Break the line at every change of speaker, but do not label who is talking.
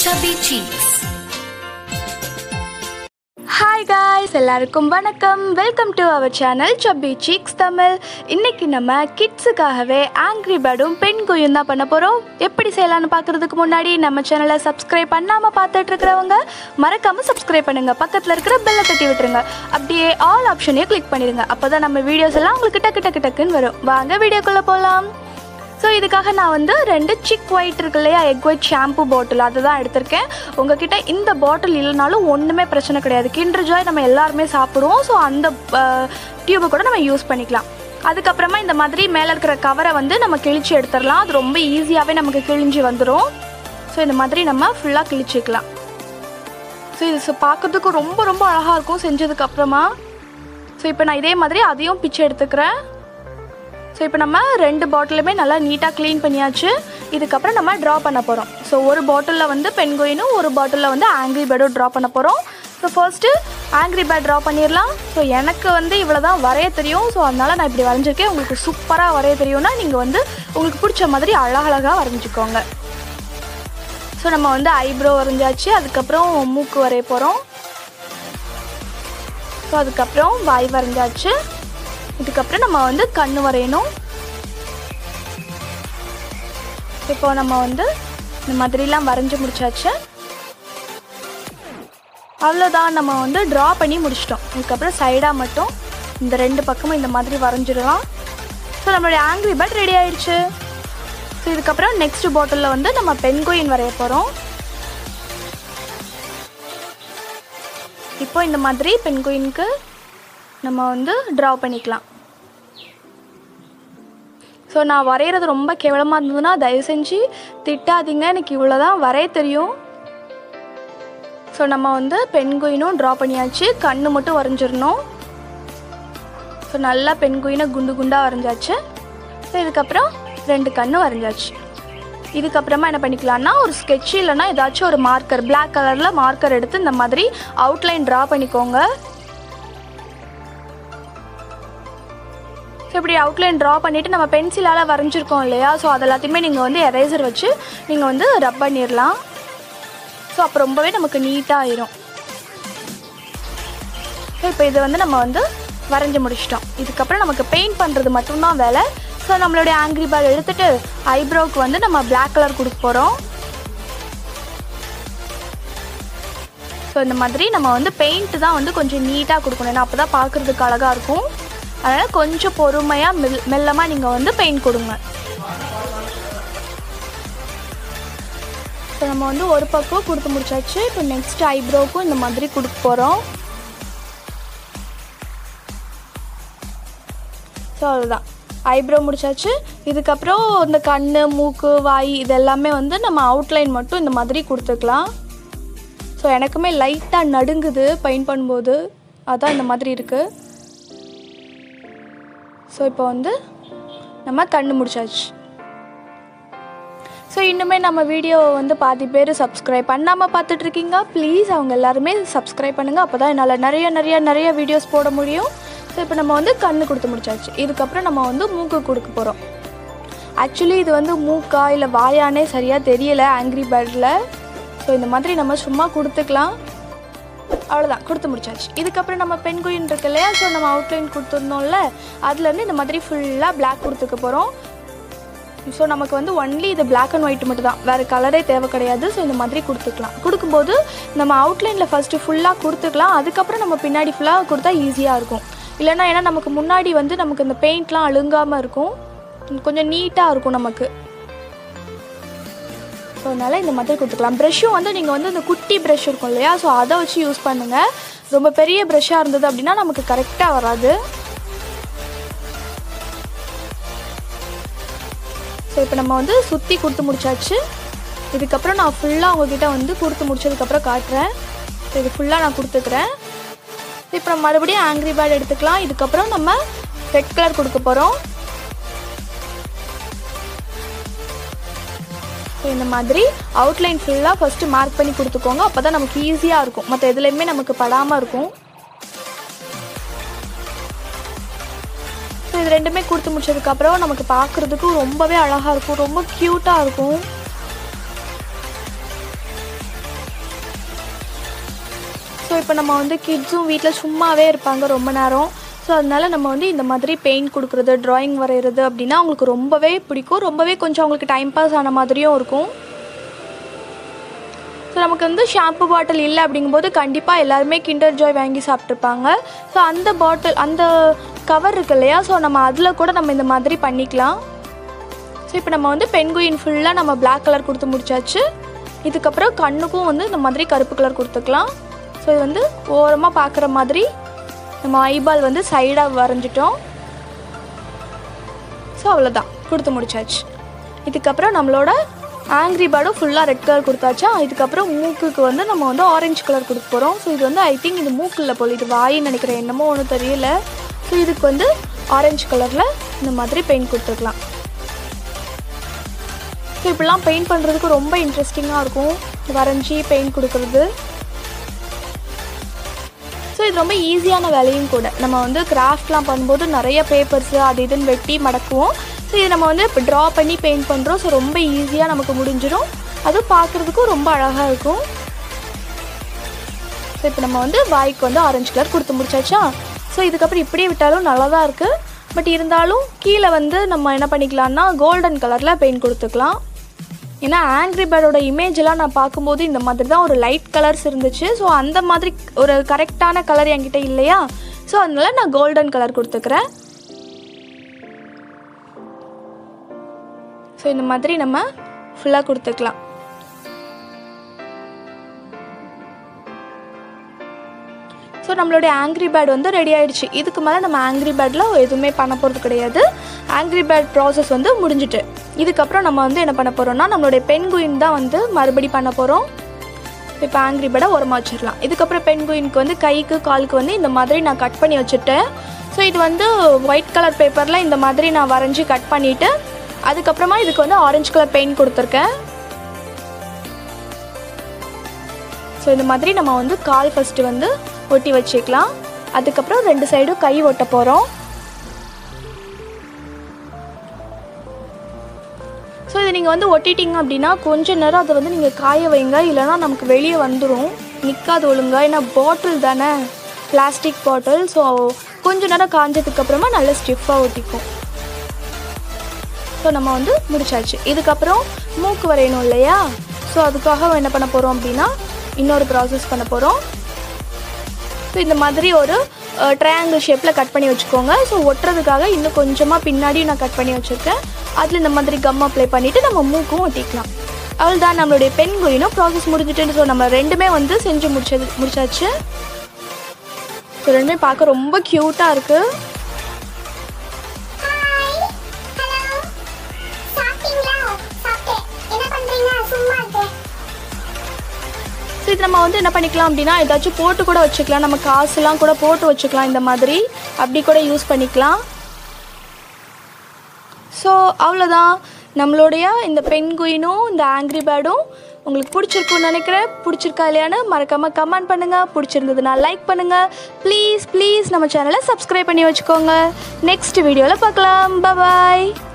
Chubby Cheeks.
Hi guys எல்லாருக்கும் வணக்கம் welcome to our channel chubby cheeks Tamil இன்னைக்கு நம்ம கிட்ஸுக்காகவே ஆங்க்ரி பேர்டும் பெண் குயும் தான் பண்ண போகிறோம் எப்படி செய்யலாம்னு பார்க்குறதுக்கு முன்னாடி நம்ம சேனலை சப்ஸ்கிரைப் பண்ணாமல் பார்த்துட்டு இருக்கிறவங்க மறக்காமல் சப்ஸ்கிரைப் பண்ணுங்கள் பக்கத்தில் இருக்கிற பெல்லை தட்டி விட்டுருங்க அப்படியே ஆல் ஆப்ஷனையும் கிளிக் பண்ணிடுங்க அப்போ தான் நம்ம வீடியோஸ் எல்லாம் உங்களுக்கு டக்கு டக்கு டக்குன்னு வரும் வாங்க வீடியோக்குள்ளே போகலாம் ஸோ இதுக்காக நான் வந்து ரெண்டு சிக் ஒயிட் இருக்கு இல்லையா எக் ஒயிட் ஷாம்பு பாட்டில் அதை தான் எடுத்திருக்கேன் உங்ககிட்ட இந்த பாட்டில் இல்லைனாலும் ஒன்றுமே பிரச்சனை கிடையாது கிண்டர் ஜாய் நம்ம எல்லாருமே சாப்பிடுவோம் ஸோ அந்த டியூபை கூட நம்ம யூஸ் பண்ணிக்கலாம் அதுக்கப்புறமா இந்த மாதிரி மேலே இருக்கிற கவரை வந்து நம்ம கிழிச்சு எடுத்துடலாம் அது ரொம்ப ஈஸியாகவே நமக்கு கிழிஞ்சு வந்துடும் ஸோ இந்த மாதிரி நம்ம ஃபுல்லாக கிழிச்சிக்கலாம் ஸோ இது சு- பார்க்கறதுக்கு ரொம்ப ரொம்ப அழகாக இருக்கும் செஞ்சதுக்கு அப்புறமா ஸோ இப்போ நான் இதே மாதிரி அதையும் பிச்சு எடுத்துக்கிறேன் ஸோ இப்போ நம்ம ரெண்டு பாட்டிலுமே நல்லா நீட்டாக க்ளீன் பண்ணியாச்சு இதுக்கப்புறம் நம்ம ட்ரா பண்ண போகிறோம் ஸோ ஒரு பாட்டிலில் வந்து பென்கோயினும் ஒரு பாட்டிலில் வந்து ஆங்க்ரி பேர்டும் ட்ரா பண்ண போகிறோம் so first angry bird draw பண்ணிடலாம் ஸோ எனக்கு வந்து இவ்வளோ தான் வரைய தெரியும் ஸோ அதனால் நான் இப்படி வரைஞ்சிருக்கேன் உங்களுக்கு சூப்பராக வரைய தெரியும்னா நீங்கள் வந்து உங்களுக்கு பிடிச்ச மாதிரி அழகழகாக வரைஞ்சிக்கோங்க ஸோ நம்ம வந்து ஐப்ரோ வரைஞ்சாச்சு அதுக்கப்புறம் மூக்கு வரைய போகிறோம் ஸோ அதுக்கப்புறம் வாய் வரைஞ்சாச்சு இதுக்கப்புறம் நம்ம வந்து கண்ணு வரையணும் இப்போ நம்ம வந்து இந்த மாதிரிலாம் வரைஞ்சி முடிச்சாச்சு அவ்வளோதான் நம்ம வந்து ட்ரா பண்ணி முடிச்சிட்டோம் இதுக்கப்புறம் சைடாக மட்டும் இந்த ரெண்டு பக்கமும் இந்த மாதிரி வரைஞ்சிடலாம் ஸோ நம்மளுடைய ஆங்கிரி பேட் ரெடி ஆயிடுச்சு ஸோ இதுக்கப்புறம் நெக்ஸ்ட் பாட்டிலில் வந்து நம்ம பென்கோயின் வரைய போகிறோம் இப்போ இந்த மாதிரி பென்கோயினுக்கு நம்ம வந்து ட்ரா பண்ணிக்கலாம் ஸோ நான் வரைகிறது ரொம்ப கேவலமாக இருந்ததுன்னா தயவு செஞ்சு திட்டாதீங்க எனக்கு இவ்வளோ தான் வரைய தெரியும் ஸோ நம்ம வந்து பென்குயினும் ட்ரா பண்ணியாச்சு கண்ணு மட்டும் வரைஞ்சிடணும் ஸோ நல்லா பென்குயினை குண்டு குண்டாக வரைஞ்சாச்சு ஸோ இதுக்கப்புறம் ரெண்டு கண்ணு வரைஞ்சாச்சு இதுக்கப்புறமா என்ன பண்ணிக்கலாம்னா ஒரு sketch இல்லைன்னா ஏதாச்சும் ஒரு மார்க்கர் Black கலரில் மார்க்கர் எடுத்து இந்த மாதிரி அவுட்லைன் ட்ரா பண்ணிக்கோங்க ஸோ இப்படி அவுட்லைன் ட்ரா பண்ணிவிட்டு நம்ம பென்சிலால் வரைஞ்சிருக்கோம் இல்லையா ஸோ அது எல்லாத்தையுமே நீங்கள் வந்து எரேசர் வச்சு நீங்கள் வந்து ரப் பண்ணிடலாம் ஸோ அப்போ ரொம்பவே நமக்கு நீட்டாக ஆயிரும் ஸோ இப்போ இதை வந்து நம்ம வந்து வரைஞ்சி முடிச்சிட்டோம் இதுக்கப்புறம் நமக்கு பெயிண்ட் பண்ணுறது மட்டும்தான் வேலை ஸோ நம்மளுடைய ஆங்கிரி பேர்ட் எடுத்துட்டு ஐப்ரோவுக்கு வந்து நம்ம Black கலர் கொடுக்க போகிறோம் ஸோ இந்த மாதிரி நம்ம வந்து பெயிண்ட் தான் வந்து கொஞ்சம் நீட்டாக கொடுக்கணும் ஏன்னா அப்போ தான் பார்க்குறதுக்கு அழகாக இருக்கும் அதனால் கொஞ்சம் பொறுமையாக மெல் மெல்லமாக நீங்கள் வந்து பெயிண்ட் கொடுங்க ஸோ நம்ம வந்து ஒரு பக்கம் கொடுத்து முடிச்சாச்சு இப்போ நெக்ஸ்ட் ஐப்ரோவுக்கும் இந்த மாதிரி கொடுக்க போகிறோம் ஸோ அதுதான் ஐப்ரோ முடிச்சாச்சு இதுக்கப்புறம் இந்த கண் மூக்கு வாய் இது எல்லாமே வந்து நம்ம அவுட்லைன் மட்டும் இந்த மாதிரி கொடுத்துக்கலாம் ஸோ எனக்குமே லைட்டாக நடுங்குது பெயிண்ட் பண்ணும்போது அதான் இந்த மாதிரி இருக்குது ஸோ இப்போ வந்து நம்ம கண்ணு முடிச்சாச்சு ஸோ இன்னுமே நம்ம வீடியோவை வந்து பாதி பேர் சப்ஸ்கிரைப் பண்ணாமல் பார்த்துட்டு இருக்கீங்க ப்ளீஸ் அவங்க எல்லாருமே சப்ஸ்கிரைப் பண்ணுங்கள் அப்போ தான் என்னால் நிறைய நிறைய நிறைய வீடியோஸ் போட முடியும் ஸோ இப்போ நம்ம வந்து கண்ணு கொடுத்து முடிச்சாச்சு இதுக்கப்புறம் நம்ம வந்து மூக்கு கொடுக்க போகிறோம் ஆக்சுவலி இது வந்து மூக்கா இல்லை வாயானே சரியாக தெரியல ஆங்கிரி பேர்டில் ஸோ இந்த மாதிரி நம்ம சும்மா கொடுத்துக்கலாம் அவ்வளோதான் கொடுத்து முடிச்சாச்சு இதுக்கப்புறம் நம்ம பெண் குயின் இருக்கு இல்லையா ஸோ நம்ம அவுட்லைன் கொடுத்துருந்தோம்ல அதுலேருந்து இந்த மாதிரி ஃபுல்லாக Black கொடுத்துக்க போகிறோம் ஸோ நமக்கு வந்து ஒன்லி இது Black அண்ட் ஒயிட் மட்டும் தான் வேறு கலரே தேவை கிடையாது ஸோ இந்த மாதிரி கொடுத்துக்கலாம் கொடுக்கும்போது நம்ம அவுட்லைனில் ஃபஸ்ட்டு ஃபுல்லாக கொடுத்துக்கலாம் அதுக்கப்புறம் நம்ம பின்னாடி ஃபுல்லாக கொடுத்தா ஈஸியாக இருக்கும் இல்லைன்னா ஏன்னா நமக்கு முன்னாடி வந்து நமக்கு இந்த பெயிண்ட்லாம் அழுங்காமல் இருக்கும் கொஞ்சம் நீட்டாக இருக்கும் நமக்கு ஸோ அதனால் இந்த மாதிரி கொடுத்துக்கலாம் ப்ரெஷ்ஷும் வந்து நீங்கள் வந்து இந்த குட்டி ப்ரஷ் இருக்கும் இல்லையா ஸோ அதை வச்சு யூஸ் பண்ணுங்கள் ரொம்ப பெரிய ப்ரெஷ்ஷாக இருந்தது அப்படின்னா நமக்கு கரெக்டாக வராது ஸோ இப்போ நம்ம வந்து சுற்றி கொடுத்து முடிச்சாச்சு இதுக்கப்புறம் நான் ஃபுல்லாக உங்ககிட்ட வந்து கொடுத்து முடிச்சதுக்கப்புறம் காட்டுறேன் ஸோ இது ஃபுல்லாக நான் கொடுத்துக்கிறேன் இப்போ நம்ம மறுபடியும் ஆங்கிரி பேர்ட் எடுத்துக்கலாம் இதுக்கப்புறம் நம்ம ரெட் கலர் கொடுக்க போகிறோம் ஸோ இந்த மாதிரி அவுட்லைன் ஃபுல்லாக ஃபஸ்ட்டு மார்க் பண்ணி கொடுத்துக்கோங்க அப்போ தான் நமக்கு ஈஸியாக இருக்கும் மற்ற எதுலேயுமே நமக்கு படாமல் இருக்கும் ஸோ இது ரெண்டுமே கொடுத்து முடிச்சதுக்கப்புறம் நமக்கு பார்க்குறதுக்கு ரொம்பவே அழகாக இருக்கும் ரொம்ப க்யூட்டாக இருக்கும் இப்போ நம்ம வந்து கிட்ஸும் வீட்டில் சும்மாவே இருப்பாங்க ரொம்ப நேரம் ஸோ அதனால நம்ம வந்து இந்த மாதிரி பெயிண்ட் கொடுக்குறது ட்ராயிங் வரைகிறது அப்படின்னா அவங்களுக்கு ரொம்பவே பிடிக்கும் ரொம்பவே கொஞ்சம் அவங்களுக்கு டைம் பாஸ் ஆன மாதிரியும் இருக்கும் ஸோ நமக்கு வந்து ஷாம்பு பாட்டில் இல்லை அப்படிங்கும்போது கண்டிப்பாக எல்லாருமே கிண்டர் ஜாய் வாங்கி சாப்பிட்ருப்பாங்க ஸோ அந்த பாட்டில் அந்த கவர் இருக்கு இல்லையா ஸோ நம்ம அதில் கூட நம்ம இந்த மாதிரி பண்ணிக்கலாம் ஸோ இப்போ நம்ம வந்து பென்குயின் ஃபுல்லாக நம்ம Black கலர் கொடுத்து முடிச்சாச்சு இதுக்கப்புறம் கண்ணுக்கும் வந்து இந்த மாதிரி கருப்பு கலர் கொடுத்துக்கலாம் ஸோ இது வந்து ஓரமாக பார்க்குற மாதிரி நம்ம ஐபால் வந்து சைடாக வரைஞ்சிட்டோம் ஸோ அவ்வளோதான் கொடுத்து முடிச்சாச்சு இதுக்கப்புறம் நம்மளோட ஆங்க்ரி பேர்டும் ஃபுல்லாக ரெட் கலர் கொடுத்தாச்சா இதுக்கப்புறம் மூக்குக்கு வந்து நம்ம வந்து ஆரஞ்சு கலர் கொடுக்க போகிறோம் ஸோ இது வந்து ஐ திங்க் இது மூக்கில் போல் இது வாயின்னு நினைக்கிறேன் என்னமோ ஒன்றும் தெரியல ஸோ இதுக்கு வந்து ஆரஞ்சு கலரில் இந்த மாதிரி பெயிண்ட் கொடுத்துக்கலாம் ஸோ இப்படிலாம் பெயிண்ட் பண்ணுறதுக்கு ரொம்ப இன்ட்ரெஸ்டிங்காக இருக்கும் வரைஞ்சி பெயிண்ட் கொடுக்குறது ஸோ இது ரொம்ப ஈஸியான வேலையும் கூட நம்ம வந்து கிராஃப்ட்லாம் பண்ணும்போது நிறைய பேப்பர்ஸு அது இதுன்னு வெட்டி மடக்குவோம் ஸோ இது நம்ம வந்து இப்போ ட்ரா பண்ணி பெயிண்ட் பண்ணுறோம் ஸோ ரொம்ப ஈஸியாக நமக்கு முடிஞ்சிடும் அதுவும் பார்க்குறதுக்கும் ரொம்ப அழகாக இருக்கும் ஸோ இப்போ நம்ம வந்து வாய்க்கு வந்து ஆரஞ்சு கலர் கொடுத்து முடிச்சாச்சா ஸோ இதுக்கப்புறம் இப்படியே விட்டாலும் நல்லா தான் இருக்குது பட் இருந்தாலும் கீழே வந்து நம்ம என்ன பண்ணிக்கலாம்னா கோல்டன் கலரில் பெயிண்ட் கொடுத்துக்கலாம் ஏன்னா ஆங்க்ரி பேர்டோட இமேஜெல்லாம் நான் பார்க்கும்போது இந்த மாதிரி தான் ஒரு லைட் கலர்ஸ் இருந்துச்சு ஸோ அந்த மாதிரி ஒரு கரெக்டான கலர் என்கிட்ட இல்லையா ஸோ அதனால நான் கோல்டன் கலர் கொடுத்துக்கிறேன் ஸோ இந்த மாதிரி நம்ம ஃபுல்லாக கொடுத்துக்கலாம் ஸோ நம்மளுடைய ஆங்க்ரி பேட் வந்து ரெடி ஆயிடுச்சு இதுக்கு மேலே நம்ம ஆங்க்ரி பேட்டில் எதுவுமே பண்ண போகிறது கிடையாது ஆங்க்ரி பேட் ப்ராசஸ் வந்து முடிஞ்சிட்டு இதுக்கப்புறம் நம்ம வந்து என்ன பண்ண போகிறோம்னா நம்மளுடைய பென்குயின் தான் வந்து மறுபடி பண்ண போகிறோம் இப்போ ஆங்க்ரி பேடை உரமா வச்சிடலாம் இதுக்கப்புறம் பென்குயினுக்கு வந்து கைக்கு காலுக்கு வந்து இந்த மாதிரி நான் கட் பண்ணி வச்சுட்டேன் ஸோ இது வந்து ஒயிட் கலர் பேப்பரில் இந்த மாதிரி நான் வரைஞ்சி கட் பண்ணிவிட்டு அதுக்கப்புறமா இதுக்கு வந்து ஆரஞ்சு கலர் பெயிண்ட் கொடுத்துருக்கேன் ஸோ இந்த மாதிரி நம்ம வந்து கால் ஃபஸ்ட்டு வந்து ஒட்டி வச்சுக்கலாம் அதுக்கப்புறம் ரெண்டு சைடும் கை ஒட்ட போகிறோம் ஸோ இதை நீங்கள் வந்து ஒட்டிட்டீங்க அப்படின்னா கொஞ்ச நேரம் அதை வந்து நீங்கள் காய வைங்க இல்லைனா நமக்கு வெளியே வந்துடும் நிற்காது ஒழுங்கா ஏன்னா பாட்டில் தானே பிளாஸ்டிக் பாட்டில் ஸோ கொஞ்ச நேரம் காஞ்சதுக்கப்புறமா நல்லா ஸ்டிஃபாக ஒட்டிக்கும் ஸோ நம்ம வந்து முடிச்சாச்சு இதுக்கப்புறம் மூக்கு வரையணும் இல்லையா ஸோ அதுக்காக என்ன பண்ண போகிறோம் அப்படின்னா இன்னொரு ப்ராசஸ் பண்ண போகிறோம் ஸோ இந்த மாதிரி ஒரு ட்ரையாங்கிள் ஷேப்பில் கட் பண்ணி வச்சுக்கோங்க ஸோ ஒட்டுறதுக்காக இன்னும் கொஞ்சமாக பின்னாடி நான் கட் பண்ணி வச்சுருக்கேன் அதில் இந்த மாதிரி கம் அப்ளை பண்ணிவிட்டு நம்ம மூக்கும் ஒட்டிக்கலாம் அவ்வளோதான் நம்மளுடைய பெண் குயினும் ப்ராசஸ் முடிஞ்சிட்டுன்னு ஸோ நம்ம ரெண்டுமே வந்து செஞ்சு முடிச்சது முடிச்சாச்சு ஸோ ரெண்டுமே பார்க்க ரொம்ப க்யூட்டாக இருக்குது
ஹாய் ஹலோ சாப்பிட்டீங்களா சாப்பிட்டேன் என்ன பண்றீங்க சும்மா இருக்கேன்
ஸோ இது நம்ம வந்து என்ன பண்ணிக்கலாம் அப்படின்னா ஏதாச்சும் போட்டு கூட வச்சுக்கலாம் நம்ம காசுலாம் கூட போட்டு வச்சுக்கலாம் இந்த மாதிரி அப்படி கூட யூஸ் பண்ணிக்கலாம் ஸோ அவ்வளோதான் நம்மளுடைய இந்த பென்குயினும் இந்த ஆங்க்ரி பேர்டும் உங்களுக்கு பிடிச்சிருக்கும்னு நினைக்கிறேன் பிடிச்சிருக்கா இல்லையான்னு மறக்காமல் கமெண்ட் பண்ணுங்கள் பிடிச்சிருந்ததுன்னா லைக் பண்ணுங்கள் ப்ளீஸ் ப்ளீஸ் நம்ம சேனலை சப்ஸ்கிரைப் பண்ணி வச்சுக்கோங்க நெக்ஸ்ட் வீடியோவில் பார்க்கலாம் பாய்